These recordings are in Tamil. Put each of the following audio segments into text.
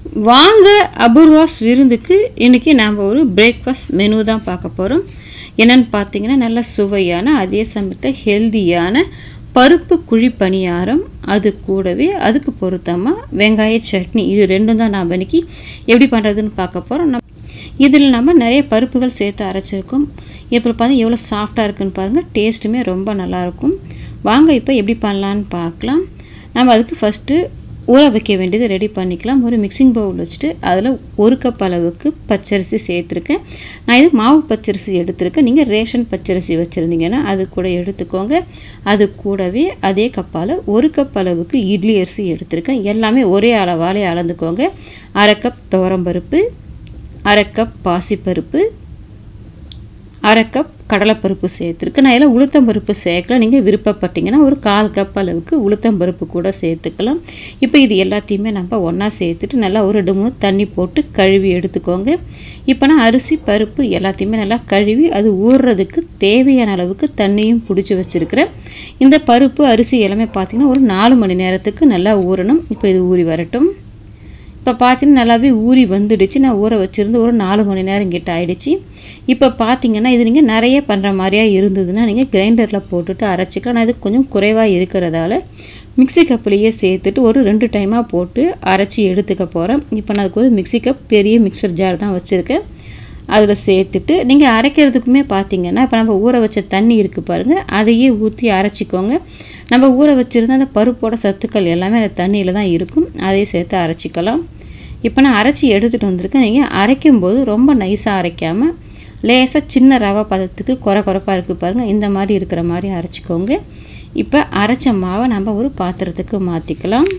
வாங்க அபூர்வாஸ் விருந்துக்கு இன்றைக்கி நாம் ஒரு பிரேக்ஃபாஸ்ட் மெனு தான் பார்க்க போகிறோம் என்னென்னு பார்த்தீங்கன்னா நல்ல சுவையான அதே சமயத்தில் ஹெல்தியான பருப்பு குழி பணியாரம் அது கூடவே அதுக்கு பொருத்தமாக வெங்காய சட்னி இது ரெண்டும் தான் நாம் இன்னைக்கு எப்படி பண்ணுறதுன்னு பார்க்க போகிறோம் நம்ம இதில் நம்ம நிறைய பருப்புகள் சேர்த்து அரைச்சிருக்கோம் இப்போ பார்த்தா எவ்வளோ சாஃப்டாக இருக்குன்னு பாருங்கள் டேஸ்ட்டுமே ரொம்ப நல்லாயிருக்கும் வாங்க இப்போ எப்படி பண்ணலான்னு பார்க்கலாம் நம்ம அதுக்கு ஃபஸ்ட்டு ஊற வைக்க வேண்டியது ரெடி பண்ணிக்கலாம் ஒரு மிக்சிங் பவுல் வச்சுட்டு அதில் ஒரு கப் அளவுக்கு பச்சரிசி சேர்த்துருக்கேன் நான் இது மாவு பச்சரிசி எடுத்திருக்கேன் நீங்கள் ரேஷன் பச்சரிசி வச்சுருந்தீங்கன்னா அது கூட எடுத்துக்கோங்க அது கூடவே அதே கப்பால் ஒரு கப் அளவுக்கு இட்லி அரிசி எடுத்திருக்கேன் எல்லாமே ஒரே அளவாலே அளந்துக்கோங்க அரை கப் துவரம்பருப்பு அரை கப் பாசிப்பருப்பு அரை கப் கடலைப்பருப்பு சேர்த்துருக்கு நான் இதில் உளுத்தம்பருப்பு சேர்க்கல நீங்கள் விருப்பப்பட்டீங்கன்னா ஒரு கால் கப் அளவுக்கு உளுத்தம்பருப்பு கூட சேர்த்துக்கலாம் இப்போ இது எல்லாத்தையுமே நம்ம ஒன்றா சேர்த்துட்டு நல்லா ஒரு ரெண்டு மூணு தண்ணி போட்டு கழுவி எடுத்துக்கோங்க இப்போ நான் அரிசி பருப்பு எல்லாத்தையுமே நல்லா கழுவி அது ஊறுறதுக்கு தேவையான அளவுக்கு தண்ணியும் பிடிச்சி வச்சுருக்கிறேன் இந்த பருப்பு அரிசி எல்லாமே பார்த்திங்கன்னா ஒரு நாலு மணி நேரத்துக்கு நல்லா ஊறணும் இப்போ இது ஊறி வரட்டும் இப்போ பார்த்தீங்கன்னா நல்லாவே ஊறி வந்துடுச்சு நான் ஊற வச்சுருந்து ஒரு நாலு மணி நேரம் கிட்ட ஆயிடுச்சு இப்போ பார்த்தீங்கன்னா இது நீங்கள் நிறைய பண்ணுற மாதிரியா இருந்ததுன்னா நீங்கள் கிரைண்டரில் போட்டுட்டு அரைச்சிக்கலாம் நான் இது கொஞ்சம் குறைவாக இருக்கிறதால மிக்சி கப்லேயே சேர்த்துட்டு ஒரு ரெண்டு டைமாக போட்டு அரைச்சி எடுத்துக்க போகிறேன் இப்போ நான் அதுக்கு ஒரு மிக்சி கப் பெரிய மிக்சர் ஜார் தான் வச்சுருக்கேன் அதில் சேர்த்துட்டு நீங்கள் அரைக்கிறதுக்குமே பார்த்தீங்கன்னா இப்போ நம்ம ஊற வச்ச தண்ணி இருக்குது பாருங்கள் அதையே ஊற்றி அரைச்சிக்கோங்க நம்ம ஊற வச்சுருந்த அந்த பருப்போட சத்துக்கள் எல்லாமே அந்த தண்ணியில் தான் இருக்கும் அதையே சேர்த்து அரைச்சிக்கலாம் இப்போ நான் அரைச்சி எடுத்துகிட்டு வந்திருக்கேன் நீங்கள் அரைக்கும்போது ரொம்ப நைஸாக அரைக்காமல் லேசாக சின்ன ரவை பதத்துக்கு குறை குறைப்பாக இருக்குது பாருங்கள் இந்த மாதிரி இருக்கிற மாதிரி அரைச்சிக்கோங்க இப்போ அரைச்ச மாவை நம்ம ஒரு பாத்திரத்துக்கு மாற்றிக்கலாம்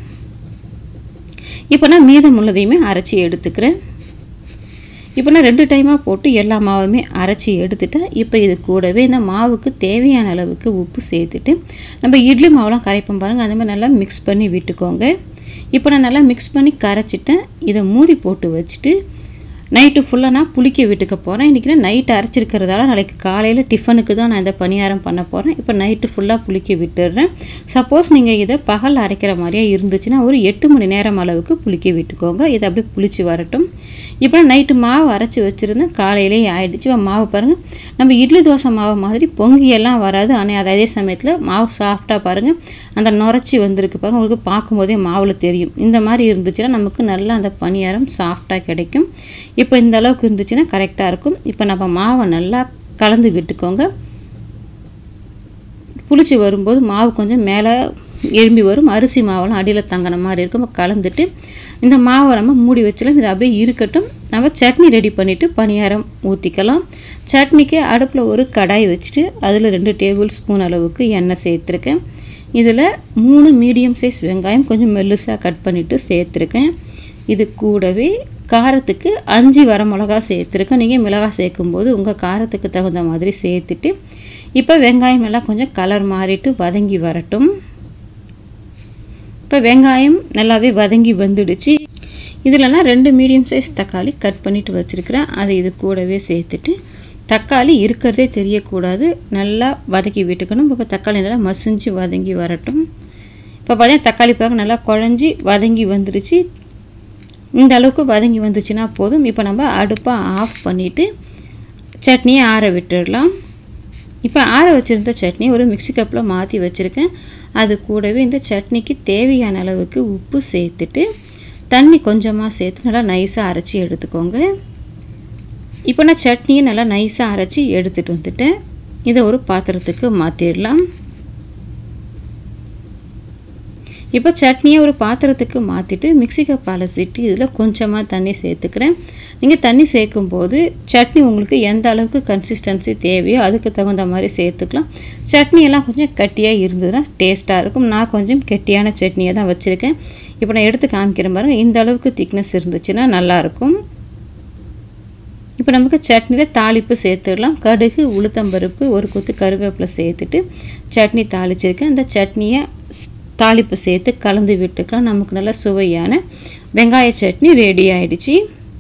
இப்போ நான் மீதம் உள்ளதையுமே அரைச்சி எடுத்துக்கிறேன் இப்போ நான் ரெண்டு டைமாக போட்டு எல்லா மாவுமே அரைச்சி எடுத்துட்டேன் இப்போ இது கூடவே இந்த மாவுக்கு தேவையான அளவுக்கு உப்பு சேர்த்துட்டு நம்ம இட்லி மாவுலாம் கரைப்போம் பாருங்கள் அந்த மாதிரி நல்லா மிக்ஸ் பண்ணி விட்டுக்கோங்க இப்போ நான் நல்லா மிக்ஸ் பண்ணி கரைச்சிட்டேன் இதை மூடி போட்டு வச்சுட்டு நைட்டு ஃபுல்லாக நான் புளிக்க விட்டுக்க போகிறேன் இன்றைக்கி நான் நைட்டு அரைச்சிருக்கிறதால நாளைக்கு காலையில் டிஃபனுக்கு தான் நான் இந்த பணியாரம் பண்ண போகிறேன் இப்போ நைட்டு ஃபுல்லாக புளிக்க விட்டுடுறேன் சப்போஸ் நீங்கள் இதை பகல் அரைக்கிற மாதிரியே இருந்துச்சுன்னா ஒரு எட்டு மணி நேரம் அளவுக்கு புளிக்க விட்டுக்கோங்க இதை அப்படியே புளிச்சு வரட்டும் இப்போ நான் நைட்டு மாவு அரைச்சி வச்சுருந்தேன் காலையிலேயே ஆயிடுச்சு மாவு பாருங்கள் நம்ம இட்லி தோசை மாவு மாதிரி பொங்கியெல்லாம் வராது ஆனால் அதே சமயத்தில் மாவு சாஃப்டாக பாருங்கள் அந்த நுரைச்சி வந்திருக்கு பாருங்கள் உங்களுக்கு பார்க்கும்போதே மாவில் தெரியும் இந்த மாதிரி இருந்துச்சுன்னா நமக்கு நல்லா அந்த பணியாரம் சாஃப்டாக கிடைக்கும் இப்போ இந்த அளவுக்கு இருந்துச்சுன்னா கரெக்டாக இருக்கும் இப்போ நம்ம மாவை நல்லா கலந்து விட்டுக்கோங்க புளிச்சு வரும்போது மாவு கொஞ்சம் மேலே எழும்பி வரும் அரிசி மாவெல்லாம் அடியில் தங்கின மாதிரி இருக்கும் கலந்துட்டு இந்த மாவை நம்ம மூடி வச்சலாம் இது அப்படியே இருக்கட்டும் நம்ம சட்னி ரெடி பண்ணிவிட்டு பணியாரம் ஊற்றிக்கலாம் சட்னிக்கு அடுப்பில் ஒரு கடாய் வச்சுட்டு அதில் ரெண்டு டேபிள் ஸ்பூன் அளவுக்கு எண்ணெய் சேர்த்துருக்கேன் இதில் மூணு மீடியம் சைஸ் வெங்காயம் கொஞ்சம் மெல்லுசாக கட் பண்ணிவிட்டு சேர்த்துருக்கேன் இது கூடவே காரத்துக்கு அஞ்சு வர மிளகா சேர்த்துருக்கேன் நீங்கள் மிளகா சேர்க்கும்போது உங்கள் காரத்துக்கு தகுந்த மாதிரி சேர்த்துட்டு இப்போ வெங்காயம் எல்லாம் கொஞ்சம் கலர் மாறிட்டு வதங்கி வரட்டும் இப்போ வெங்காயம் நல்லாவே வதங்கி வந்துடுச்சு இதிலலாம் ரெண்டு மீடியம் சைஸ் தக்காளி கட் பண்ணிவிட்டு வச்சுருக்கிறேன் அதை இது கூடவே சேர்த்துட்டு தக்காளி இருக்கிறதே தெரியக்கூடாது நல்லா வதக்கி விட்டுக்கணும் இப்போ தக்காளி நல்லா மசிஞ்சு வதங்கி வரட்டும் இப்போ பார்த்தீங்கன்னா தக்காளி பாருங்க நல்லா குழஞ்சி வதங்கி வந்துடுச்சு இந்த அளவுக்கு வதங்கி வந்துச்சுன்னா போதும் இப்போ நம்ம அடுப்பை ஆஃப் பண்ணிவிட்டு சட்னியை ஆற விட்டுடலாம் இப்போ ஆற வச்சுருந்த சட்னி ஒரு மிக்சி கப்பில் மாற்றி வச்சுருக்கேன் அது கூடவே இந்த சட்னிக்கு தேவையான அளவுக்கு உப்பு சேர்த்துட்டு தண்ணி கொஞ்சமாக சேர்த்து நல்லா நைஸாக அரைச்சி எடுத்துக்கோங்க இப்போ நான் சட்னியை நல்லா நைஸாக அரைச்சி எடுத்துகிட்டு வந்துட்டேன் இதை ஒரு பாத்திரத்துக்கு மாற்றிடலாம் இப்போ சட்னியை ஒரு பாத்திரத்துக்கு மாற்றிட்டு மிக்சி கப் அலசிட்டு இதில் கொஞ்சமாக தண்ணி சேர்த்துக்கிறேன் நீங்கள் தண்ணி சேர்க்கும்போது சட்னி உங்களுக்கு எந்த அளவுக்கு கன்சிஸ்டன்சி தேவையோ அதுக்கு தகுந்த மாதிரி சேர்த்துக்கலாம் சட்னி எல்லாம் கொஞ்சம் கட்டியாக இருந்ததுன்னா டேஸ்ட்டாக இருக்கும் நான் கொஞ்சம் கெட்டியான சட்னியை தான் வச்சுருக்கேன் இப்போ நான் எடுத்து காமிக்கிறேன் பாருங்கள் இந்த அளவுக்கு திக்னஸ் இருந்துச்சுன்னா நல்லாயிருக்கும் இப்போ நமக்கு சட்னியில் தாளிப்பு சேர்த்துடலாம் கடுகு உளுத்தம்பருப்பு ஒரு கொத்து கருவேப்பிலை சேர்த்துட்டு சட்னி தாளிச்சிருக்கேன் இந்த சட்னியை தாளிப்பு சேர்த்து கலந்து விட்டுக்கலாம் நமக்கு நல்ல சுவையான வெங்காய சட்னி ரெடி ஆயிடுச்சு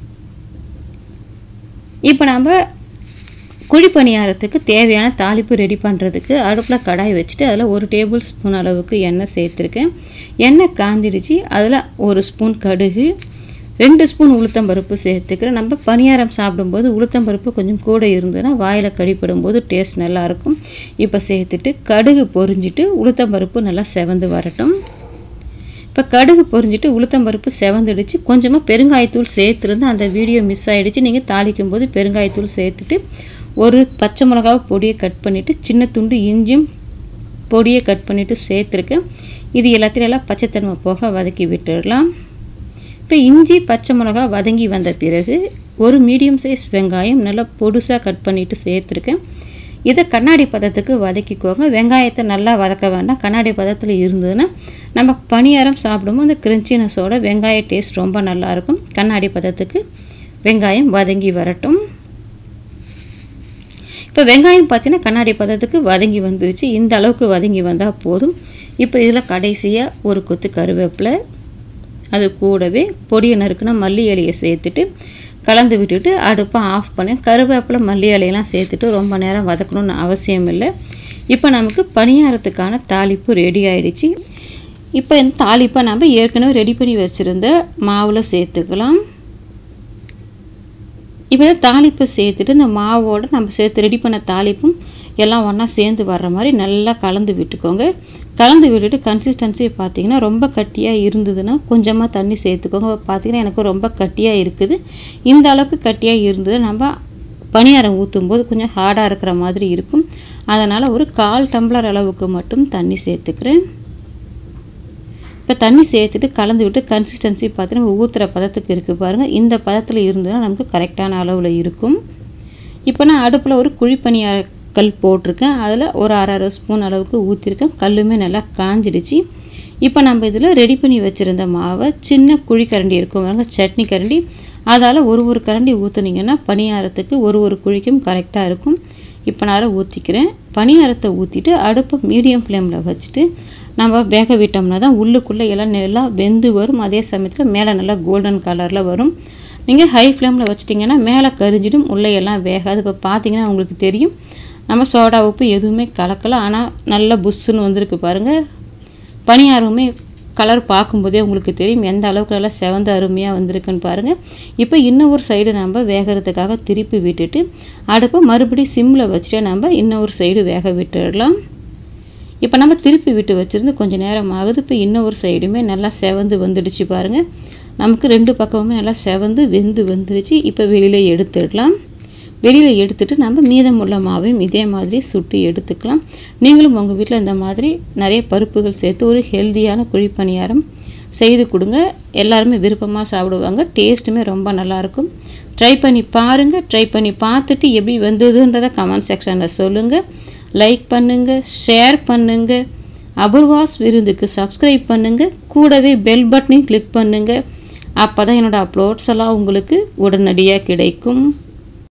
இப்போ நம்ம குழி பணியாரத்துக்கு தேவையான தாளிப்பு ரெடி பண்ணுறதுக்கு அடுப்பில் கடாய் வச்சுட்டு அதில் ஒரு டேபிள் ஸ்பூன் அளவுக்கு எண்ணெய் சேர்த்துருக்கேன் எண்ணெய் காந்திடுச்சு அதில் ஒரு ஸ்பூன் கடுகு ரெண்டு ஸ்பூன் உளுத்தம்பருப்பு சேர்த்துக்கிறேன் நம்ம பணியாரம் சாப்பிடும்போது உளுத்தம்பருப்பு கொஞ்சம் கூட இருந்ததுன்னா வாயில் கடிப்படும் போது டேஸ்ட் நல்லாயிருக்கும் இப்போ சேர்த்துட்டு கடுகு பொரிஞ்சிட்டு உளுத்தம்பருப்பு நல்லா செவந்து வரட்டும் இப்போ கடுகு பொரிஞ்சிட்டு உளுத்தம்பருப்பு செவந்துடுச்சு கொஞ்சமாக பெருங்காயத்தூள் சேர்த்துருந்து அந்த வீடியோ மிஸ் ஆகிடுச்சு நீங்கள் தாளிக்கும் போது பெருங்காயத்தூள் சேர்த்துட்டு ஒரு பச்சை மிளகாவை பொடியை கட் பண்ணிவிட்டு சின்ன துண்டு இஞ்சியும் பொடியை கட் பண்ணிவிட்டு சேர்த்துருக்கேன் இது எல்லாத்தையும் நல்லா பச்சைத்தன்மை போக வதக்கி விட்டுடலாம் இப்போ இஞ்சி பச்சை மிளகா வதங்கி வந்த பிறகு ஒரு மீடியம் சைஸ் வெங்காயம் நல்லா பொடுசாக கட் பண்ணிவிட்டு சேர்த்துருக்கேன் இதை கண்ணாடி பதத்துக்கு வதக்கிக்கோங்க வெங்காயத்தை நல்லா வதக்க வேண்டாம் கண்ணாடி பதத்தில் இருந்ததுன்னா நம்ம பணியாரம் சாப்பிடும்போது அந்த கிரிஞ்சினஸோட வெங்காய டேஸ்ட் ரொம்ப நல்லாயிருக்கும் கண்ணாடி பதத்துக்கு வெங்காயம் வதங்கி வரட்டும் இப்போ வெங்காயம் பார்த்தீங்கன்னா கண்ணாடி பதத்துக்கு வதங்கி வந்துருச்சு இந்த அளவுக்கு வதங்கி வந்தால் போதும் இப்போ இதில் கடைசியாக ஒரு கொத்து கருவேப்பிலை அது கூடவே பொடியை நறுக்குனா மல்லி இலையை சேர்த்துட்டு கலந்து விட்டுட்டு அடுப்பை ஆஃப் பண்ணி கருவேப்பிலை மல்லி இலையெல்லாம் சேர்த்துட்டு ரொம்ப நேரம் வதக்கணும்னு அவசியம் இல்லை இப்போ நமக்கு பணியாரத்துக்கான தாளிப்பு ரெடி ஆயிடுச்சு இப்போ இந்த தாளிப்பை நம்ம ஏற்கனவே ரெடி பண்ணி வச்சுருந்த மாவில் சேர்த்துக்கலாம் இப்போ தாளிப்பை சேர்த்துட்டு இந்த மாவோடு நம்ம சேர்த்து ரெடி பண்ண தாளிப்பும் எல்லாம் ஒன்றா சேர்ந்து வர்ற மாதிரி நல்லா கலந்து விட்டுக்கோங்க கலந்து விட்டுட்டு கன்சிஸ்டன்சி பார்த்தீங்கன்னா ரொம்ப கட்டியாக இருந்ததுன்னா கொஞ்சமாக தண்ணி சேர்த்துக்கோங்க பார்த்தீங்கன்னா எனக்கு ரொம்ப கட்டியாக இருக்குது இந்த அளவுக்கு கட்டியாக இருந்தது நம்ம பணியாரம் ஊற்றும் போது கொஞ்சம் ஹார்டாக இருக்கிற மாதிரி இருக்கும் அதனால் ஒரு கால் டம்ளர் அளவுக்கு மட்டும் தண்ணி சேர்த்துக்கிறேன் இப்போ தண்ணி சேர்த்துட்டு கலந்து விட்டு கன்சிஸ்டன்சி பார்த்தீங்கன்னா ஊற்றுற பதத்துக்கு இருக்குது பாருங்கள் இந்த பதத்தில் இருந்ததுன்னா நமக்கு கரெக்டான அளவில் இருக்கும் இப்போ நான் அடுப்பில் ஒரு குழிப்பணியார கல் போட்டிருக்கேன் அதில் ஒரு அரை அரை ஸ்பூன் அளவுக்கு ஊற்றிருக்கேன் கல்லுமே நல்லா காஞ்சிடுச்சு இப்போ நம்ம இதில் ரெடி பண்ணி வச்சுருந்த மாவை சின்ன குழி கரண்டி இருக்கும் பாருங்க சட்னி கரண்டி அதால் ஒரு ஒரு கரண்டி ஊற்றுனீங்கன்னா பணியாரத்துக்கு ஒரு ஒரு குழிக்கும் கரெக்டாக இருக்கும் இப்போ நான் ஊற்றிக்கிறேன் பணியாரத்தை ஊற்றிட்டு அடுப்பை மீடியம் ஃப்ளேமில் வச்சுட்டு நம்ம வேக விட்டோம்னா தான் உள்ளுக்குள்ளே எல்லாம் நல்லா வெந்து வரும் அதே சமயத்தில் மேலே நல்லா கோல்டன் கலரில் வரும் நீங்கள் ஹை ஃப்ளேமில் வச்சிட்டிங்கன்னா மேலே கரிஞ்சிடும் உள்ளே எல்லாம் வேகாது இப்போ பார்த்தீங்கன்னா உங்களுக்கு தெரியும் நம்ம சோடா உப்பு எதுவுமே கலக்கலை ஆனால் நல்ல புஷ்ஷுன்னு வந்திருக்கு பாருங்கள் பனியாரமே கலர் பார்க்கும்போதே உங்களுக்கு தெரியும் எந்த அளவுக்கு நல்லா செவந்த அருமையாக வந்திருக்குன்னு பாருங்கள் இப்போ இன்னொரு சைடு நம்ம வேகிறதுக்காக திருப்பி விட்டுட்டு அடுப்பை மறுபடியும் சிம்மில் வச்சுட்டு நம்ம இன்னொரு சைடு வேக விட்டுடலாம் இப்போ நம்ம திருப்பி விட்டு வச்சுருந்து கொஞ்சம் நேரம் ஆகுது இப்போ இன்னொரு சைடுமே நல்லா செவந்து வந்துடுச்சு பாருங்கள் நமக்கு ரெண்டு பக்கமுமே நல்லா செவந்து வெந்து வந்துடுச்சு இப்போ வெளியில் எடுத்துடலாம் வெளியில் எடுத்துட்டு நம்ம மீதமுள்ள மாவையும் இதே மாதிரி சுட்டு எடுத்துக்கலாம் நீங்களும் உங்கள் வீட்டில் இந்த மாதிரி நிறைய பருப்புகள் சேர்த்து ஒரு ஹெல்த்தியான குழிப்பணியாரம் செய்து கொடுங்க எல்லாருமே விருப்பமாக சாப்பிடுவாங்க டேஸ்ட்டுமே ரொம்ப நல்லாயிருக்கும் ட்ரை பண்ணி பாருங்கள் ட்ரை பண்ணி பார்த்துட்டு எப்படி வந்ததுன்றதை கமெண்ட் செக்ஷனில் சொல்லுங்கள் லைக் பண்ணுங்கள் ஷேர் பண்ணுங்கள் அபூர்வாஸ் விருந்துக்கு சப்ஸ்கிரைப் பண்ணுங்கள் கூடவே பெல் பட்டனையும் கிளிக் பண்ணுங்கள் அப்போ தான் என்னோடய அப்லோட்ஸ் எல்லாம் உங்களுக்கு உடனடியாக கிடைக்கும்